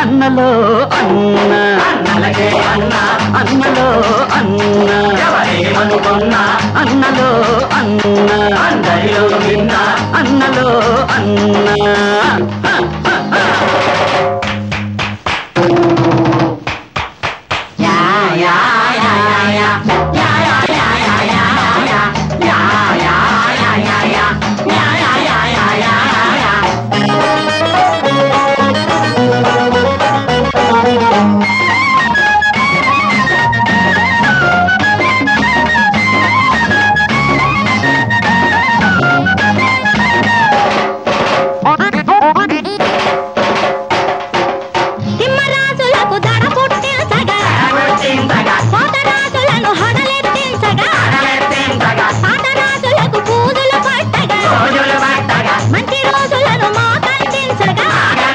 అన్నలో అన్న అన్నలకే అన్న అన్నలో అన్న ఎవరేమనుకున్నా అన్నలో అన్న అందరిలో నిన్న అన్నలో అన్న తిమ్మరాజులకు దడ పుట్టించగా కోటరాజులను హడలెత్తించగా పాటరాజులకు పూజలు పట్టగా మంచి రోజులను మోకందించగా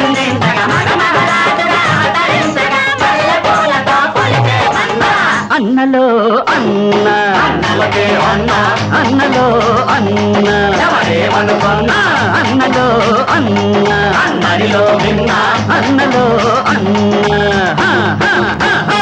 అన్నలో అన్న అన్నలకే అన్న అన్నలో అన్న ఎవరేమనుకున్నా అన్నలో అన్న అందరిలో నిన్న అన్నలో అన్న హ, హ, హ, హ.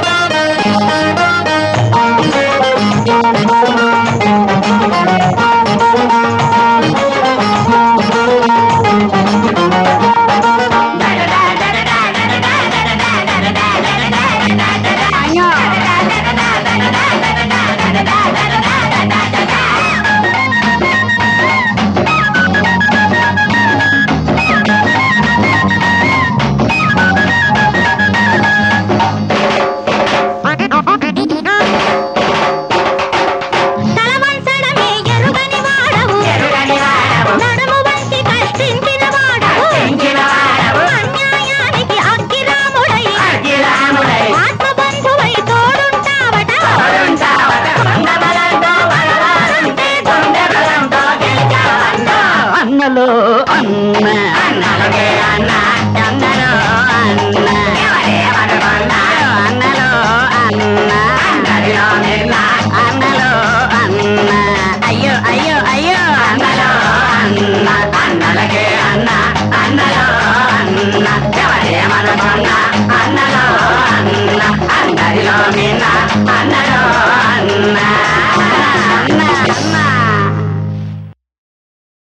తల వంచడమే ఎరుగని వాడవు నడుము వంచి కష్టించిన వాడవు అన్యాయానికి అగ్గిరాముడై ఆత్మబంధువై తోడుంటావట అన్నలో అన్న అన్నలకే అన్న అన్నలో అన్న అన్నలో అన్న అందరిలో నిన్న అన్నలో అన్న అయ్యో అయ్యో అయ్యో అన్నలో అన్న అన్నలకే అన్న అన్నలో అన్న